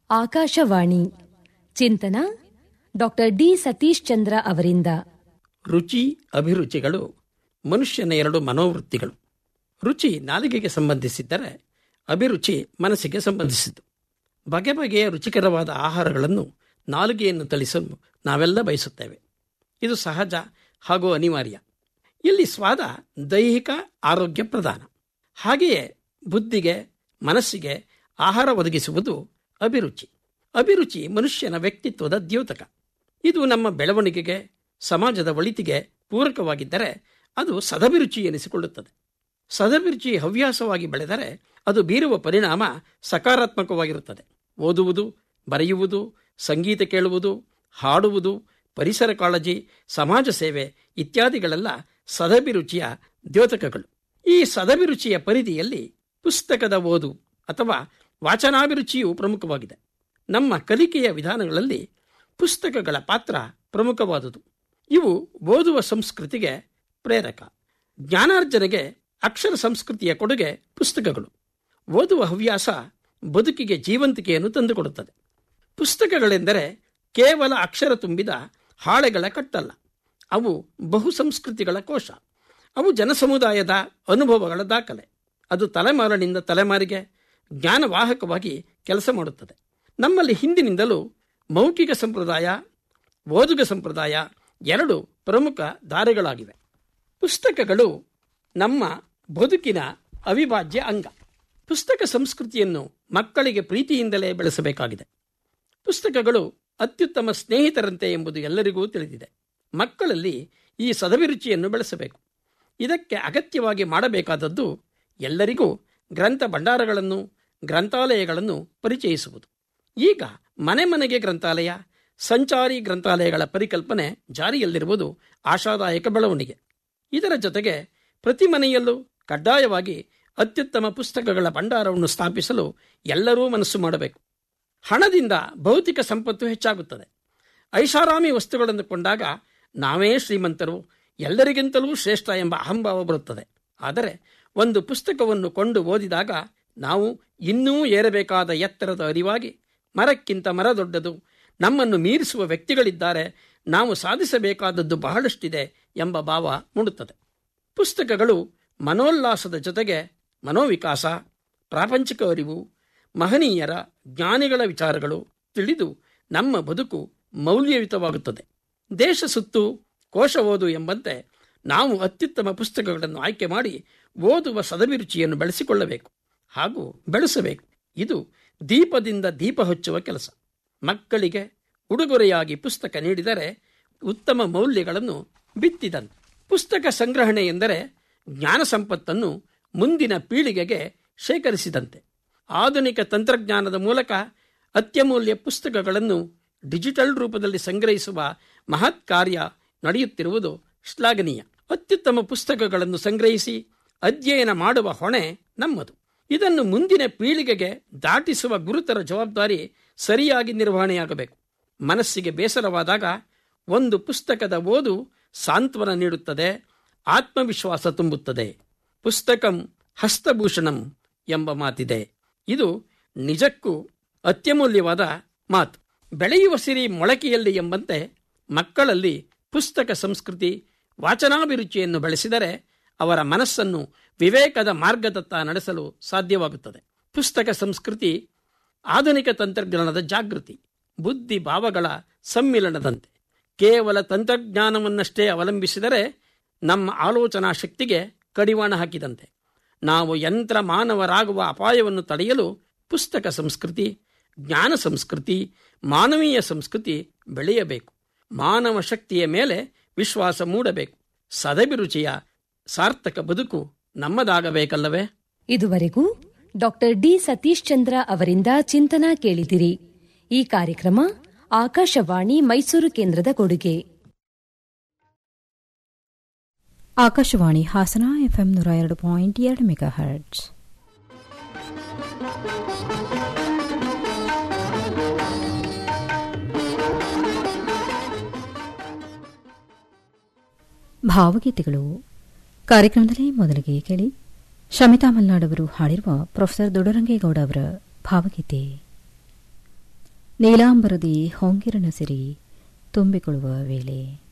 ಆಕಾಶವಾಣಿ ಚಿಂತನ doctor D Satish ಚಂದ್ರ ಅವರಿಂದ ರುಚಿ ಅಭಿರುಚಿಗಳು ಮನುಷ್ಯನ ಎರಡು ಮನೋವೃತ್ತಿಗಳು ರುಚಿ ನಾಲಿಗೆಗೆ ಸಂಬಂಧಿಸಿದ್ದರೆ ಅಭಿರುಚಿ ಮನಸ್ಸಿಗೆ ಸಂಬಂಧಿಸಿದ್ದು ಬಗೆ ಬಗೆಯ ರುಚಿಕರವಾದ ಆಹಾರಗಳನ್ನು ನಾಲಿಗೆಯನ್ನು ತಳಿಸಲು ನಾವೆಲ್ಲ ಬಯಸುತ್ತೇವೆ ಇದು ಸಹಜ ಹಾಗೂ ಅನಿವಾರ್ಯ ಇಲ್ಲಿ ಸ್ವಾದ ದೈಹಿಕ ಆರೋಗ್ಯ ಪ್ರಧಾನ ಹಾಗೆಯೇ ಬುದ್ಧಿಗೆ ಮನಸ್ಸಿಗೆ ಆಹಾರ ಒದಗಿಸುವುದು ಅಭಿರುಚಿ ಅಭಿರುಚಿ ಮನುಷ್ಯನ ವ್ಯಕ್ತಿತ್ವದ ದ್ಯೋತಕ ಇದು ನಮ್ಮ ಬೆಳವಣಿಗೆಗೆ ಸಮಾಜದ ಒಳಿತಿಗೆ ಪೂರಕವಾಗಿದ್ದರೆ ಅದು ಸದಭಿರುಚಿ ಎನಿಸಿಕೊಳ್ಳುತ್ತದೆ ಸದಭಿರುಚಿ ಹವ್ಯಾಸವಾಗಿ ಬೆಳೆದರೆ ಅದು ಬೀರುವ ಪರಿಣಾಮ ಸಕಾರಾತ್ಮಕವಾಗಿರುತ್ತದೆ ಓದುವುದು ಬರೆಯುವುದು ಸಂಗೀತ ಕೇಳುವುದು ಹಾಡುವುದು ಪರಿಸರ ಕಾಳಜಿ ಸಮಾಜ ಸೇವೆ ಇತ್ಯಾದಿಗಳೆಲ್ಲ ಸದಭಿರುಚಿಯ ದ್ಯೋತಕಗಳು ಈ ಸದಭಿರುಚಿಯ ಪರಿಧಿಯಲ್ಲಿ ಪುಸ್ತಕದ ಓದು ಅಥವಾ ವಾಚನಾಭಿರುಚಿಯು ಪ್ರಮುಖವಾಗಿದೆ ನಮ್ಮ ಕಲಿಕೆಯ ವಿಧಾನಗಳಲ್ಲಿ ಪುಸ್ತಕಗಳ ಪಾತ್ರ ಪ್ರಮುಖವಾದುದು ಇವು ಓದುವ ಸಂಸ್ಕೃತಿಗೆ ಪ್ರೇರಕ ಜ್ಞಾನಾರ್ಜನೆಗೆ ಅಕ್ಷರ ಸಂಸ್ಕೃತಿಯ ಕೊಡುಗೆ ಪುಸ್ತಕಗಳು ಓದುವ ಹವ್ಯಾಸ ಬದುಕಿಗೆ ಜೀವಂತಿಕೆಯನ್ನು ತಂದುಕೊಡುತ್ತದೆ ಪುಸ್ತಕಗಳೆಂದರೆ ಕೇವಲ ಅಕ್ಷರ ತುಂಬಿದ ಹಾಳೆಗಳ ಕಟ್ಟಲ್ಲ ಅವು ಬಹು ಸಂಸ್ಕೃತಿಗಳ ಕೋಶ ಅವು ಜನಸಮುದಾಯದ ಅನುಭವಗಳ ದಾಖಲೆ ಅದು ತಲೆಮಾರಿನಿಂದ ತಲೆಮಾರಿಗೆ ಜ್ಞಾನವಾಹಕವಾಗಿ ಕೆಲಸ ಮಾಡುತ್ತದೆ ನಮ್ಮಲ್ಲಿ ಹಿಂದಿನಿಂದಲೂ ಮೌಖಿಕ ಸಂಪ್ರದಾಯ ಓದುಗ ಸಂಪ್ರದಾಯ ಎರಡು ಪ್ರಮುಖ ದಾರಿಗಳಾಗಿವೆ ಪುಸ್ತಕಗಳು ನಮ್ಮ ಬದುಕಿನ ಅವಿಭಾಜ್ಯ ಅಂಗ ಪುಸ್ತಕ ಸಂಸ್ಕೃತಿಯನ್ನು ಮಕ್ಕಳಿಗೆ ಪ್ರೀತಿಯಿಂದಲೇ ಬೆಳೆಸಬೇಕಾಗಿದೆ ಪುಸ್ತಕಗಳು ಅತ್ಯುತ್ತಮ ಸ್ನೇಹಿತರಂತೆ ಎಂಬುದು ಎಲ್ಲರಿಗೂ ತಿಳಿದಿದೆ ಮಕ್ಕಳಲ್ಲಿ ಈ ಸದಭಿರುಚಿಯನ್ನು ಬೆಳೆಸಬೇಕು ಇದಕ್ಕೆ ಅಗತ್ಯವಾಗಿ ಮಾಡಬೇಕಾದದ್ದು ಎಲ್ಲರಿಗೂ ಗ್ರಂಥ ಭಂಡಾರಗಳನ್ನು ಗ್ರಂಥಾಲಯಗಳನ್ನು ಪರಿಚಯಿಸುವುದು ಈಗ ಮನೆ ಮನೆಗೆ ಗ್ರಂಥಾಲಯ ಸಂಚಾರಿ ಗ್ರಂಥಾಲಯಗಳ ಪರಿಕಲ್ಪನೆ ಜಾರಿಯಲ್ಲಿರುವುದು ಆಶಾದಾಯಕ ಬೆಳವಣಿಗೆ ಇದರ ಜೊತೆಗೆ ಪ್ರತಿ ಮನೆಯಲ್ಲೂ ಕಡ್ಡಾಯವಾಗಿ ಅತ್ಯುತ್ತಮ ಪುಸ್ತಕಗಳ ಭಂಡಾರವನ್ನು ಸ್ಥಾಪಿಸಲು ಎಲ್ಲರೂ ಮನಸ್ಸು ಮಾಡಬೇಕು ಹಣದಿಂದ ಭೌತಿಕ ಸಂಪತ್ತು ಹೆಚ್ಚಾಗುತ್ತದೆ ಐಷಾರಾಮಿ ವಸ್ತುಗಳನ್ನು ಕೊಂಡಾಗ ನಾವೇ ಶ್ರೀಮಂತರು ಎಲ್ಲರಿಗಿಂತಲೂ ಶ್ರೇಷ್ಠ ಎಂಬ ಅಹಂಭಾವ ಬರುತ್ತದೆ ಆದರೆ ಒಂದು ಪುಸ್ತಕವನ್ನು ಕೊಂಡು ಓದಿದಾಗ ನಾವು ಇನ್ನೂ ಏರಬೇಕಾದ ಎತ್ತರದ ಅರಿವಾಗಿ ಮರಕ್ಕಿಂತ ಮರ ದೊಡ್ಡದು ನಮ್ಮನ್ನು ಮೀರಿಸುವ ವ್ಯಕ್ತಿಗಳಿದ್ದಾರೆ ನಾವು ಸಾಧಿಸಬೇಕಾದದ್ದು ಬಹಳಷ್ಟಿದೆ ಎಂಬ ಭಾವ ಮೂಡುತ್ತದೆ ಪುಸ್ತಕಗಳು ಮನೋಲ್ಲಾಸದ ಜೊತೆಗೆ ಮನೋವಿಕಾಸ ಪ್ರಾಪಂಚಿಕ ಅರಿವು ಮಹನೀಯರ ಜ್ಞಾನಿಗಳ ವಿಚಾರಗಳು ತಿಳಿದು ನಮ್ಮ ಬದುಕು ಮೌಲ್ಯಯುತವಾಗುತ್ತದೆ ದೇಶ ಸುತ್ತು ಕೋಶ ಓದು ಎಂಬಂತೆ ನಾವು ಅತ್ಯುತ್ತಮ ಪುಸ್ತಕಗಳನ್ನು ಆಯ್ಕೆ ಮಾಡಿ ಓದುವ ಸದಭಿರುಚಿಯನ್ನು ಬೆಳೆಸಿಕೊಳ್ಳಬೇಕು ಹಾಗೂ ಬೆಳೆಸಬೇಕು ಇದು ದೀಪದಿಂದ ದೀಪ ಹಚ್ಚುವ ಕೆಲಸ ಮಕ್ಕಳಿಗೆ ಉಡುಗೊರೆಯಾಗಿ ಪುಸ್ತಕ ನೀಡಿದರೆ ಉತ್ತಮ ಮೌಲ್ಯಗಳನ್ನು ಬಿತ್ತಿದಂತೆ ಪುಸ್ತಕ ಸಂಗ್ರಹಣೆ ಎಂದರೆ ಜ್ಞಾನ ಸಂಪತ್ತನ್ನು ಮುಂದಿನ ಪೀಳಿಗೆಗೆ ಶೇಖರಿಸಿದಂತೆ ಆಧುನಿಕ ತಂತ್ರಜ್ಞಾನದ ಮೂಲಕ ಅತ್ಯಮೂಲ್ಯ ಪುಸ್ತಕಗಳನ್ನು ಡಿಜಿಟಲ್ ರೂಪದಲ್ಲಿ ಸಂಗ್ರಹಿಸುವ ಮಹತ್ ಕಾರ್ಯ ನಡೆಯುತ್ತಿರುವುದು ಶ್ಲಾಘನೀಯ ಅತ್ಯುತ್ತಮ ಪುಸ್ತಕಗಳನ್ನು ಸಂಗ್ರಹಿಸಿ ಅಧ್ಯಯನ ಮಾಡುವ ಹೊಣೆ ನಮ್ಮದು ಇದನ್ನು ಮುಂದಿನ ಪೀಳಿಗೆಗೆ ದಾಟಿಸುವ ಗುರುತರ ಜವಾಬ್ದಾರಿ ಸರಿಯಾಗಿ ನಿರ್ವಹಣೆಯಾಗಬೇಕು ಮನಸ್ಸಿಗೆ ಬೇಸರವಾದಾಗ ಒಂದು ಪುಸ್ತಕದ ಓದು ಸಾಂತ್ವನ ನೀಡುತ್ತದೆ ಆತ್ಮವಿಶ್ವಾಸ ತುಂಬುತ್ತದೆ ಪುಸ್ತಕಂ ಹಸ್ತಭೂಷಣಂ ಎಂಬ ಮಾತಿದೆ ಇದು ನಿಜಕ್ಕೂ ಅತ್ಯಮೂಲ್ಯವಾದ ಮಾತು ಬೆಳೆಯುವ ಸಿರಿ ಮೊಳಕೆಯಲ್ಲಿ ಎಂಬಂತೆ ಮಕ್ಕಳಲ್ಲಿ ಪುಸ್ತಕ ಸಂಸ್ಕೃತಿ ವಾಚನಾಭಿರುಚಿಯನ್ನು ಬೆಳೆಸಿದರೆ ಅವರ ಮನಸ್ಸನ್ನು ವಿವೇಕದ ಮಾರ್ಗದತ್ತ ನಡೆಸಲು ಸಾಧ್ಯವಾಗುತ್ತದೆ ಪುಸ್ತಕ ಸಂಸ್ಕೃತಿ ಆಧುನಿಕ ತಂತ್ರಜ್ಞಾನದ ಜಾಗೃತಿ ಬುದ್ಧಿ ಭಾವಗಳ ಸಮ್ಮಿಲನದಂತೆ ಕೇವಲ ತಂತ್ರಜ್ಞಾನವನ್ನಷ್ಟೇ ಅವಲಂಬಿಸಿದರೆ ನಮ್ಮ ಆಲೋಚನಾ ಶಕ್ತಿಗೆ ಕಡಿವಾಣ ಹಾಕಿದಂತೆ ನಾವು ಯಂತ್ರ ಮಾನವರಾಗುವ ಅಪಾಯವನ್ನು ತಡೆಯಲು ಪುಸ್ತಕ ಸಂಸ್ಕೃತಿ ಜ್ಞಾನ ಸಂಸ್ಕೃತಿ ಮಾನವೀಯ ಸಂಸ್ಕೃತಿ ಬೆಳೆಯಬೇಕು ಮಾನವ ಶಕ್ತಿಯ ಮೇಲೆ ವಿಶ್ವಾಸ ಮೂಡಬೇಕು ಸದಭಿರುಚಿಯ ಸಾರ್ಥಕ ಬದುಕು ನಮ್ಮದಾಗಬೇಕಲ್ಲವೇ ಇದುವರೆಗೂ ಡಾಕ್ಟರ್ ಡಿ ಸತೀಶ್ ಚಂದ್ರ ಅವರಿಂದ ಚಿಂತನ ಕೇಳಿದಿರಿ ಈ ಕಾರ್ಯಕ್ರಮ ಆಕಾಶವಾಣಿ ಮೈಸೂರು ಕೇಂದ್ರದ ಕೊಡುಗೆ ಆಕಾಶವಾಣಿ ಹಾಸನ ಎಫ್ಎಂ ನೂರ ಎರಡು ಪಾಯಿಂಟ್ ಎರಡು ಮೆಗಾ ಹರ್ಟ್ಸ್ ಭಾವಗೀತೆಗಳು ಕಾರ್ಯಕ್ರಮದಲ್ಲಿ ಮೊದಲಿಗೆ ಕೇಳಿ ಶಮಿತಾ ಮಲ್ನಾಡ್ ಅವರು ಹಾಡಿರುವ ಪ್ರೊಫೆಸರ್ ದೊಡ್ಡರಂಗೇಗೌಡ ಅವರ ಭಾವಗೀತೆ ನೀಲಾಂಬರದಿ ಹೊಂಗಿರನ ಸಿರಿ ತುಂಬಿಕೊಳ್ಳುವ ವೇಳೆ